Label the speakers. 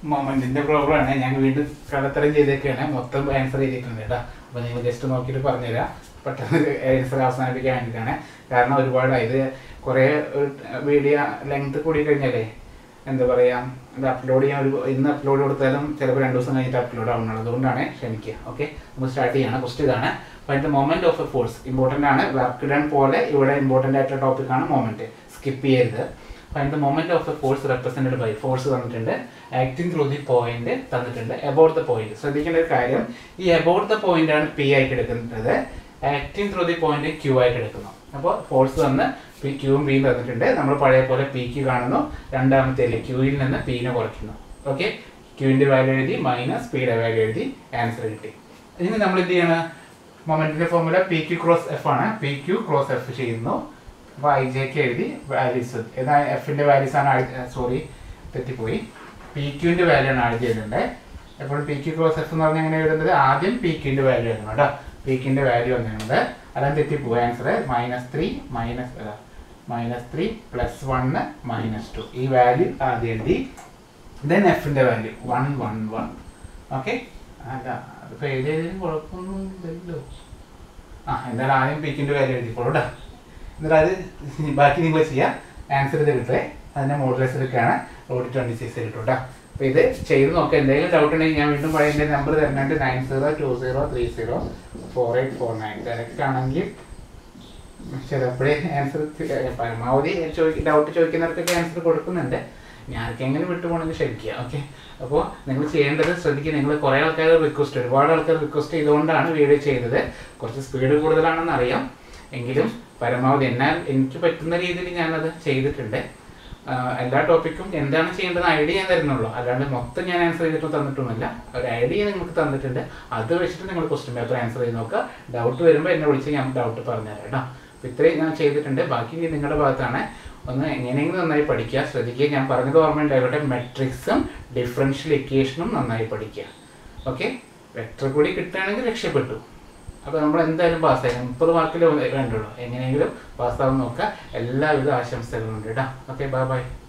Speaker 1: മൊമെന്റിന്റെ problem ആണ് ഞാൻ വീണ്ടും കടത്തരം ചെയ്തേക്കാണ് മൊത്തം ആൻസർ ചെയ്തിട്ടുണ്ട് കേട്ടോ അപ്പൊ നിങ്ങൾ ജസ്റ്റ് നോക്കിയിട്ട് പറഞ്ഞുതരാം പെട്ടെന്ന് ആൻസർ അവസാനിപ്പിക്കാൻ വേണ്ടിയിട്ടാണ് കാരണം ഒരുപാട് ഇത് കുറേ വീഡിയോ ലെങ്ത് കൂടി കഴിഞ്ഞാലേ എന്താ പറയാ ഇത് അപ്ലോഡ് ചെയ്യാൻ ഒരു ഇന്ന് അപ്ലോഡ് കൊടുത്താലും ചിലപ്പോൾ രണ്ട് ദിവസം കഴിഞ്ഞിട്ട് അപ്ലോഡ് ആവുന്നുള്ളൂ അതുകൊണ്ടാണ് ക്ഷമിക്കുക ഓക്കെ നമുക്ക് സ്റ്റാർട്ട് ചെയ്യണം ഫസ്റ്റ് ഇതാണ് അതിന്റെ moment of a force important ആണ് വർക്ക് ഡൺ പോലെ ഇവിടെ ഇമ്പോർട്ടന്റ് ആയിട്ടുള്ള ടോപ്പിക് ആണ് മൊമെന്റ് സ്കിപ്പ് ചെയ്യരുത് അതിന്റെ moment of a force represented by force തന്നിട്ടുണ്ട് ആക്ടിങ് ത്രൂ ദി പോയിന്റ് തന്നിട്ടുണ്ട് അബൌട്ട് ദ പോയിന്റ് ശ്രദ്ധിക്കേണ്ട ഒരു കാര്യം ഈ അബൌട്ട് ദ പോയിന്റ് ആണ് പി ആയിട്ട് എടുക്കുന്നത് acting through the point Q ആയിട്ട് എടുക്കുന്നു അപ്പോൾ ഫോഴ്സ് തന്ന് പി ക്യൂവും പിയും തന്നിട്ടുണ്ട് നമ്മൾ പഴയ പോലെ പി ക്യൂ കാണുന്നു രണ്ടാമത്തെ ക്യൂയിൽ നിന്ന് പിനെ കുറയ്ക്കുന്നു ഓക്കെ ക്യൂവിന്റെ വാല്യൂ എഴുതി മൈനസ് പിയുടെ വാല്യൂ എഴുതി ആൻസർ കിട്ടി ഇനി നമ്മൾ എന്ത് ചെയ്യണം മൊമെന്റിന്റെ formula P Q cross F ആണ് പി ക്യൂ ക്രോസ് എഫ് ചെയ്യുന്നു അപ്പോൾ ഐ ജെക്ക് എഴുതി വാല്യൂസ് ഏതാ എഫിന്റെ വാല്യൂസ് ആണ് സോറി തെറ്റിപ്പോയി പി ക്യൂവിന്റെ വാല്യൂ ആണ് ആഡ് ചെയ്യുന്നുണ്ട് എപ്പോഴും പി ക്യൂ ക്രോസ് എഫ് എന്ന് പറഞ്ഞാൽ എങ്ങനെ എഴുതുന്നത് ആദ്യം പി ക്യൂവിന്റെ വാല്യൂ എഴുതണം കേട്ടോ പി ക്യൂവിന്റെ വാല്യൂ വന്നിട്ടുണ്ട് അതാണ് തെറ്റിപ്പോയി answer minus three minus minus three plus one minus two ഈ വാല്യൂ ആദ്യം എഴുതി ദെൻ എഫിന്റെ value one one one okay അല്ല അതിപ്പോൾ എഴുതിയതിനും കുഴപ്പമൊന്നും ഇല്ലല്ലോ ആ എന്തായാലും ആദ്യം പീക്കിൻ്റെ വാല്യൂ എഴുതിക്കോളൂ കേട്ടോ എന്നിട്ട് അത് ബാക്കി നിങ്ങൾ ചെയ്യാം ആൻസർ ഇത് കിട്ടേ അതിൻ്റെ മോഡലേഴ്സ് എടുക്കുകയാണ് റോഡ് ട്വൻറ്റി സിക്സ് കിട്ടും കേട്ടോ അപ്പോൾ ഇത് ചെയ്ത് നോക്കാം എന്തെങ്കിലും ഡൗട്ട് ഉണ്ടെങ്കിൽ ഞാൻ വീണ്ടും പഴയ എൻ്റെ നമ്പർ തരുന്നുണ്ട് nine zero two zero three zero four eight four nine direct ആണെങ്കിൽ ചിലപ്പോഴേ ആൻസർ പരമാവധി ചോദിക്ക ഡൗട്ട് ചോദിക്കുന്നവർക്കൊക്കെ ആൻസർ കൊടുക്കുന്നുണ്ട് ഞാനൊക്കെങ്ങനെ വിട്ടുപോകണമെങ്കിൽ ക്ഷമിക്കുക ഓക്കെ അപ്പോൾ നിങ്ങൾ ചെയ്യേണ്ടത് ശ്രദ്ധിക്കുക നിങ്ങൾ കുറേ ആൾക്കാർ റിക്വസ്റ്റ് ഒരുപാട് ആൾക്കാർ റിക്വസ്റ്റ് ചെയ്തുകൊണ്ടാണ് വീഡിയോ ചെയ്തത് കുറച്ച് സ്പീഡ് കൂടുതലാണെന്ന് അറിയാം എങ്കിലും പരമാവധി എന്നാൽ എനിക്ക് പറ്റുന്ന രീതിയിൽ ഞാനത് ചെയ്തിട്ടുണ്ട് ആഹ് എല്ലാ ടോപ്പിക്കും എന്താണ് ചെയ്യേണ്ടത് ഐഡിയ ഞാൻ തരുന്നുള്ളൂ അല്ലാണ്ട് മൊത്തം ഞാൻ ആൻസർ ചെയ്തിട്ട് തന്നിട്ടൊന്നുമില്ല ഒരു ഐഡിയ നിങ്ങൾക്ക് തന്നിട്ടുണ്ട് അത് വെച്ചിട്ട് നിങ്ങൾ ക്വസ്റ്റ്യൻ പേപ്പർ ആൻസർ ചെയ്ത് നോക്കുക ഡൗട്ട് വരുമ്പോൾ എന്നെ വിളിച്ച് ഞാൻ ഡൗട്ട് പറഞ്ഞുതരാം കേട്ടോ അപ്പോൾ ഇത്രയും ഞാൻ ചെയ്തിട്ടുണ്ട് ബാക്കി നിങ്ങളുടെ ഭാഗത്താണ് ഒന്ന് എങ്ങനെയെങ്കിലും നന്നായി പഠിക്കുക ശ്രദ്ധിക്കുക ഞാൻ പറഞ്ഞത് ഓർമ്മയുണ്ടായിക്കോട്ടെ മെട്രിക്സും ഡിഫറൻഷ്യൽ ഇക്വേഷനും നന്നായി പഠിക്കുക ഓക്കെ വെക്ടർ കൂടി കിട്ടുകയാണെങ്കിൽ രക്ഷപ്പെട്ടു അപ്പോൾ നമ്മൾ എന്തായാലും പാസ്സായി മുപ്പത് മാർക്കിൽ വേണ്ടുള്ളൂ എങ്ങനെയെങ്കിലും പാസ്സാവാൻ നോക്കുക എല്ലാവിധ ആശംസകളും ഉണ്ട് കേട്ടോ ഓക്കെ ബൈ ബൈ